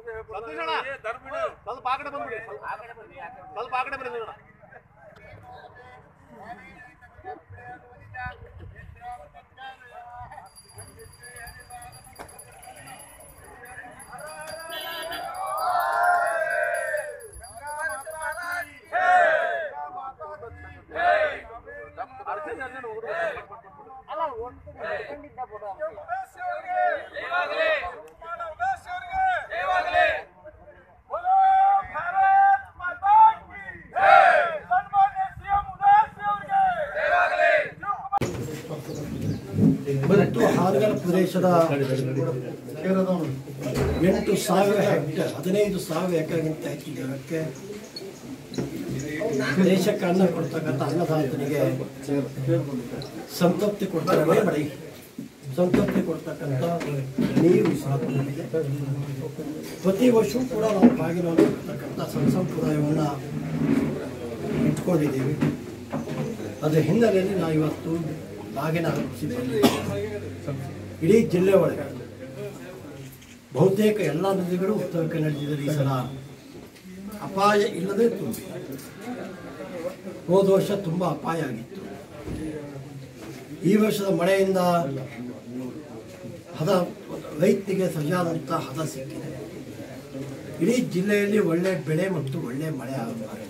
ಸ್ವಲ್ಪ ಆ ಕಡೆ ಬಂದ್ಬಿಡಿ ಸ್ವಲ್ಪ ಆ ಕಡೆ ಬನ್ನಿ ನೋಡೋಣ ಅರ್ಜೆಂಟ್ ಅರ್ಜೆಂಟ್ ಹೋಗ್ಬಿಡು. ಮತ್ತು ಹಾನಗಲ್ ಪ್ರದೇಶದ ಎಂಟು ಸಾವಿರ ಹೆಕ್ಟೇರ್ ಹದಿನೈದು ಸಾವಿರ ಎಕರೆಗಿಂತ ಹೆಚ್ಚು ಜನಕ್ಕೆ ದೇಶಕ್ಕೆ ಅನ್ನ ಕೊಡ್ತಕ್ಕಂಥ ಅನ್ನದಾತನಿಗೆ ಸಂತೃಪ್ತಿ ಕೊಡ್ತಾರೆ ಮಳೆ ಸಂತೃಪ್ತಿ ಕೊಡ್ತಕ್ಕಂಥ ನೀರು ಸಾಧನವಿದೆ ಪ್ರತಿ ವರ್ಷವೂ ಕೂಡ ನಾವು ಬಾಗಿಲನ್ನು ಕೊಡ್ತಕ್ಕಂಥ ಸಣ್ಣ ಸಂಪ್ರದಾಯವನ್ನು ಇಟ್ಕೊಂಡಿದ್ದೀವಿ ಅದರ ಹಿನ್ನೆಲೆಯಲ್ಲಿ ನಾವು ಇವತ್ತು ಬಾಗಿನ ಹರಿಸಿ ಬಂದಿದ್ದೀವಿ. ಇಡೀ ಜಿಲ್ಲೆ ಒಳಗೆ ಬಹುತೇಕ ಎಲ್ಲ ನದಿಗಳು ಉತ್ತರ ಕನ್ನಡ ಜಿಲ್ಲೆಯಲ್ಲಿ ಈ ಸಲ ಅಪಾಯ ಇಲ್ಲದೆ ತುಂಬಿ ಹೋದ ವರ್ಷ ತುಂಬ ಅಪಾಯ ಆಗಿತ್ತು ಈ ವರ್ಷದ ಮಳೆಯಿಂದ ಹದ ರೈತನಿಗೆ ಸರಿಯಾದಂಥ ಹದ ಸಿಕ್ಕಿದೆ ಇಡೀ ಜಿಲ್ಲೆಯಲ್ಲಿ ಒಳ್ಳೆ ಬೆಳೆ ಮತ್ತು ಒಳ್ಳೆ ಮಳೆ ಆಗಬಾರದು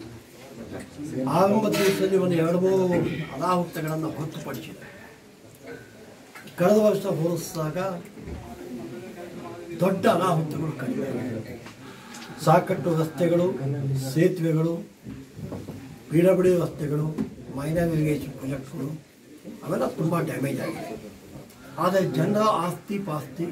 ಆರಂಭ ದಿವಸದಲ್ಲಿ ಒಂದು ಎರಡು ಮೂರು ಅನಾಹುತಗಳನ್ನು ಹೊರತುಪಡಿಸಿದೆ ಕಳೆದ ವರ್ಷ ಹೋಲಿಸಿದಾಗ ದೊಡ್ಡ ಅನಾಹುತಗಳು ಕಡಿಮೆ ಸಾಕಷ್ಟು ರಸ್ತೆಗಳು ಸೇತುವೆಗಳು ಪಿಡಬ್ಲ್ಯೂ ರಸ್ತೆಗಳು ಮೈನರ್ ಇರಿಗೇಷನ್ ಪ್ರಾಜೆಕ್ಟ್ಗಳು ಅವೆಲ್ಲ ತುಂಬ ಡ್ಯಾಮೇಜ್ ಆಗಿದೆ ಆದರೆ ಜನರ ಆಸ್ತಿ ಪಾಸ್ತಿ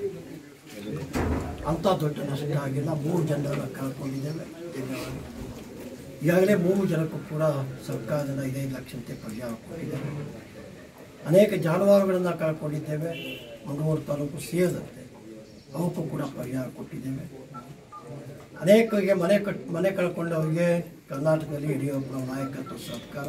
ಅಂಥ ದೊಡ್ಡ ನಷ್ಟ ಆಗಿಲ್ಲ ಮೂರು ಜನರನ್ನು ಕಳ್ಕೊಂಡಿದ್ದೇವೆ ಈಗಾಗಲೇ ಮೂರು ಜನಕ್ಕೂ ಕೂಡ ಸರ್ಕಾರದಿಂದ ಐದೈದು ಲಕ್ಷಂತೆ ಪರಿಹಾರ ಕೊಟ್ಟಿದ್ದೇವೆ ಅನೇಕ ಜಾನುವಾರುಗಳನ್ನು ಕಳ್ಕೊಂಡಿದ್ದೇವೆ ಮಂಗಳೂರು ತಾಲೂಕು ಸೇರಿದಂತೆ ಅವಕ್ಕೂ ಕೂಡ ಪರಿಹಾರ ಕೊಟ್ಟಿದ್ದೇವೆ ಅನೇಕರಿಗೆ ಮನೆ ಕಟ್ ಮನೆ ಕಳ್ಕೊಂಡವರಿಗೆ ಕರ್ನಾಟಕದಲ್ಲಿ ಯಡಿಯೂರಪ್ಪ ನಾಯಕತ್ವ ಸರ್ಕಾರ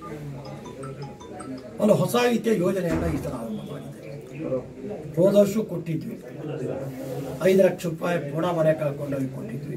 ಒಂದು ಹೊಸ ರೀತಿಯ ಯೋಜನೆಯನ್ನು ಈ ಸಲ ಆರಂಭ ಮಾಡಿದೆ ಹೋದ ವರ್ಷ ಕೊಟ್ಟಿದ್ವಿ ಐದು ಲಕ್ಷ ರೂಪಾಯಿ ಪುನಃ ಮನೆ ಕಳ್ಕೊಂಡವ್ರಿಗೆ ಕೊಟ್ಟಿದ್ವಿ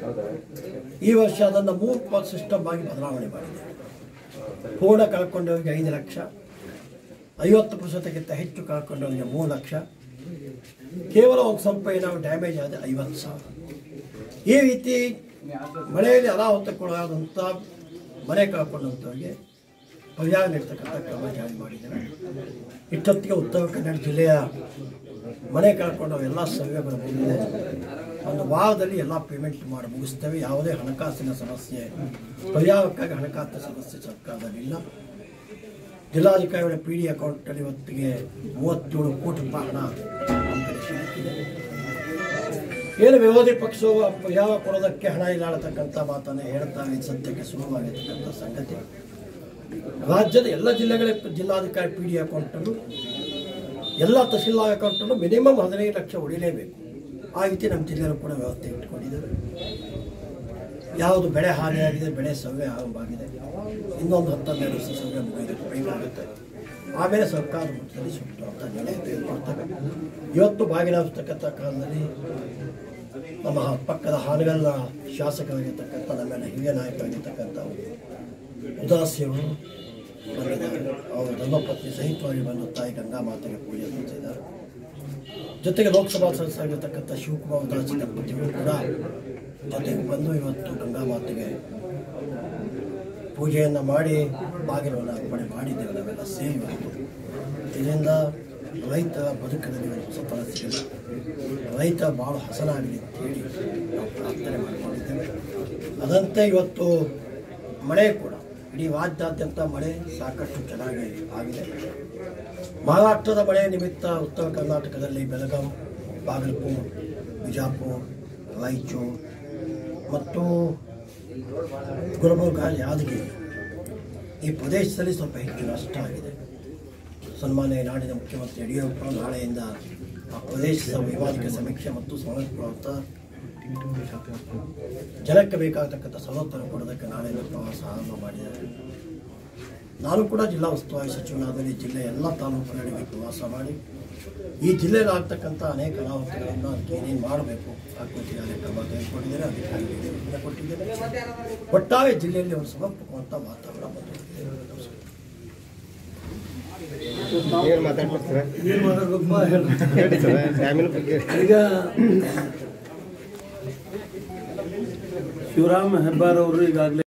ಈ ವರ್ಷ ಅದನ್ನು ಮೂರು ಪಾರ್ಟ್ ಸಿಸ್ಟಮ್ ಆಗಿ ಬದಲಾವಣೆ ಮಾಡಿದೆ ಪೂರ್ಣ ಕಳ್ಕೊಂಡವರಿಗೆ ಐದು ಲಕ್ಷ ಐವತ್ತು ಪ್ರತಿಶತಕ್ಕಿಂತ ಹೆಚ್ಚು ಕಳ್ಕೊಂಡವರಿಗೆ ಮೂರು ಲಕ್ಷ ಕೇವಲ ಒಂದು ಸ್ವಲ್ಪ ಏನಾದ್ರು ಡ್ಯಾಮೇಜ್ ಆದರೆ ಐವತ್ತು ಸಾವಿರ ಈ ರೀತಿ ಮಳೆಯಲ್ಲಿ ಅನಾಹುತಕ್ಕೊಳಗಾದಂಥ ಮನೆ ಕಳ್ಕೊಂಡಂಥವ್ರಿಗೆ ಪರಿಹಾರ ನೀಡ್ತಕ್ಕಂಥ ಕ್ರಮ ಜಾರಿ ಮಾಡಿದ್ದೇವೆ ಇಷ್ಟೊತ್ತಿಗೆ ಉತ್ತರ ಕನ್ನಡ ಜಿಲ್ಲೆಯ ಮನೆ ಕಳ್ಕೊಂಡು ಎಲ್ಲ ಸರ್ವೆಗಳು ಬಂದಿದೆ ಒಂದು ವಾರದಲ್ಲಿ ಎಲ್ಲ ಪೇಮೆಂಟ್ ಮಾಡಿ ಮುಗಿಸ್ತೇವೆ ಯಾವುದೇ ಹಣಕಾಸಿನ ಸಮಸ್ಯೆ ಪರಿಹಾರಕ್ಕಾಗಿ ಹಣಕಾಸಿನ ಸಮಸ್ಯೆ ಸರ್ಕಾರದಲ್ಲಿಲ್ಲ ಜಿಲ್ಲಾಧಿಕಾರಿಗಳ ಪಿ ಡಿ ಅಕೌಂಟಲ್ಲಿ ಇವತ್ತಿಗೆ ಮೂವತ್ತೇಳು ಕೋಟಿ ರೂಪಾಯಿ ಹಣ ನಮ್ಮ ಕಡೆ ಸಿಗುತ್ತಿದೆ ಏನು ವಿರೋಧಿ ಪಕ್ಷವು ಪರಿಹಾರ ಕೊಡೋದಕ್ಕೆ ಹಣ ಇಲ್ಲ ಅನ್ನತಕ್ಕಂಥ ಮಾತನ್ನು ಹೇಳ್ತಾರೆ ಇದು ಸದ್ಯಕ್ಕೆ ಸುಲಭವಾಗಿರ್ತಕ್ಕಂಥ ಸಂಗತಿ ರಾಜ್ಯದ ಎಲ್ಲ ಜಿಲ್ಲೆಗಳ ಜಿಲ್ಲಾಧಿಕಾರಿ ಪಿ ಡಿ ಅಕೌಂಟಲ್ಲೂ ಎಲ್ಲ ತಹಶೀಲ್ದಾರ್ ಅಕೌಂಟಲ್ಲೂ ಮಿನಿಮಮ್ ಹದಿನೈದು ಲಕ್ಷ ಉಳಿಲೇಬೇಕು ಆ ರೀತಿ ನಮ್ಮ ಜಿಲ್ಲೆಯಲ್ಲೂ ಕೂಡ ವ್ಯವಸ್ಥೆ ಇಟ್ಕೊಂಡಿದ್ದೇವೆ ಯಾವುದು ಬೆಳೆ ಹಾನಿಯಾಗಿದೆ ಬೆಳೆ ಸವ್ಯ ಆರಂಭ ಆಗಿದೆ ಇನ್ನೊಂದು ಹತ್ತನ್ನೆರಡು ವರ್ಷ ಸವ್ಯ ಮುಗಿಯೋದಕ್ಕೆ ಬೇಕಾಗುತ್ತೆ ಆಮೇಲೆ ಸರ್ಕಾರದ ಮಟ್ಟದಲ್ಲಿ ಸೂಕ್ತವಾದ ನಿರ್ಣಯ ತೆಗೆದುಕೊಳ್ತವೆ ಇವತ್ತು ಭಾಗಿನಾಗಿರ್ತಕ್ಕಂಥ ಕಾಲದಲ್ಲಿ ನಮ್ಮ ಪಕ್ಕದ ಹಾನಗಲ್ನ ಶಾಸಕರಾಗಿರ್ತಕ್ಕಂಥ ನಮ್ಮೆಲ್ಲ ಹಿರಿಯ ನಾಯಕರಾಗಿರ್ತಕ್ಕಂಥ ಉದಾಸಿಯವರು ಬಂದಿದ್ದಾರೆ ಅವರ ಧರ್ಮಪತ್ನಿ ಸಹಿತವಾಗಿ ಬಂದು ತಾಯಿ ಗಂಗಾ ಮಾತೆಗೆ ಪೂಜೆ ಸಲ್ಲಿಸಿದ್ದಾರೆ ಜೊತೆಗೆ ಲೋಕಸಭಾ ಸದಸ್ಯರಾಗಿರ್ತಕ್ಕಂಥ ಶಿವಕುಮಾರ್ ಉದಾಸಿ ದಂಪತಿಗಳು ಕೂಡ ಜೊತೆಗೆ ಬಂದು ಇವತ್ತು ಗಂಗಾ ಮಾತೆಗೆ ಪೂಜೆಯನ್ನು ಮಾಡಿ ಬಾಗಿಲನ್ನು ಅರ್ಪಣೆ ಮಾಡಿದ್ದೇವೆ ನಾವೆಲ್ಲ ಸೇರಿ ಇವತ್ತು ಇದರಿಂದ ರೈತ ಬದುಕಿನಲ್ಲಿ ಒಂದು ಹೊಸತನ ಸಿಗಲಿ ರೈತ ಭಾಳ ಹಸನಾಗಲಿ ಅಂತ ಹೇಳಿ ನಾವು ಪ್ರಾರ್ಥನೆ ಮಾಡಿಕೊಂಡಿದ್ದೇವೆ ಅದಂತೆ ಇವತ್ತು ಮಳೆ ಕೂಡ ಇಡೀ ರಾಜ್ಯಾದ್ಯಂತ ಮಳೆ ಸಾಕಷ್ಟು ಚೆನ್ನಾಗಿ ಆಗಿದೆ ಮಹಾರಾಷ್ಟ್ರದ ಮಳೆ ನಿಮಿತ್ತ ಉತ್ತರ ಕರ್ನಾಟಕದಲ್ಲಿ ಬೆಳಗಾಂ ಬಾಗಲಕೋಟ್ ಬಿಜಾಪುರ ರಾಯಚೂರು ಮತ್ತು ಗುಲ್ಬರ್ಗ ಯಾದಗಿರಿ ಈ ಪ್ರದೇಶದಲ್ಲಿ ಸ್ವಲ್ಪ ಹೆಚ್ಚು ನಷ್ಟ ಆಗಿದೆ ಸನ್ಮಾನ್ಯ ನಾಡಿನ ಮುಖ್ಯಮಂತ್ರಿ ಯಡಿಯೂರಪ್ಪ ನಾಳೆಯಿಂದ ಆ ಪ್ರದೇಶದ ವೈಮಾನಿಕ ಸಮೀಕ್ಷೆ ಮತ್ತು ಸಮರ್ಪಣಾರ್ಥ ಜನಕ್ಕೆ ಬೇಕಾಗತಕ್ಕಂಥ ಸವಲತ್ತನ್ನು ಕೊಡೋದಕ್ಕೆ ನಾಳೆಯಿಂದ ಪ್ರವಾಸ ಆರಂಭ ಮಾಡಿದ್ದಾರೆ ನಾನು ಕೂಡ ಜಿಲ್ಲಾ ಉಸ್ತುವಾರಿ ಸಚಿವನಾದಲ್ಲಿ ಜಿಲ್ಲೆಯ ಎಲ್ಲ ತಾಲೂಕುಗಳಿಗೆ ಪ್ರವಾಸ ಮಾಡಿ ಈ ಜಿಲ್ಲೆಯಲ್ಲಿ ಆಗ್ತಕ್ಕಂಥ ಅನೇಕ ಅನಾಹುತಗಳನ್ನು ಅದಕ್ಕೆ ಏನೇನು ಮಾಡಬೇಕು ಆಕೃತಿ ಅದೇ ಕ್ರಮ ತೆಗೆದುಕೊಂಡಿದ್ದಾರೆ ಅಧಿಕಾರಿಗಳಿಗೆ ಗಮನ ಕೊಟ್ಟಿದ್ದಾರೆ ಒಟ್ಟಾರೆ ಜಿಲ್ಲೆಯಲ್ಲಿ ಒಂದು ಸಮರ್ಪಕವಂತ ವಾತಾವರಣ ಬಂದಿದೆ ಏನು ಮಾತಾಡ್ಬಿಡ್ತಾರೆ ಏನು ಮಾಡಬೇಕಪ್ಪ ಹೇಳು ಹೇಳಿ ಸರ್ ಡ್ಯಾಮಿನ ಬಗ್ಗೆ ಈಗ ಶಿವರಾಮ ಹೆಬ್ಬಾರ್ ಅವರು ಈಗಾಗಲೇ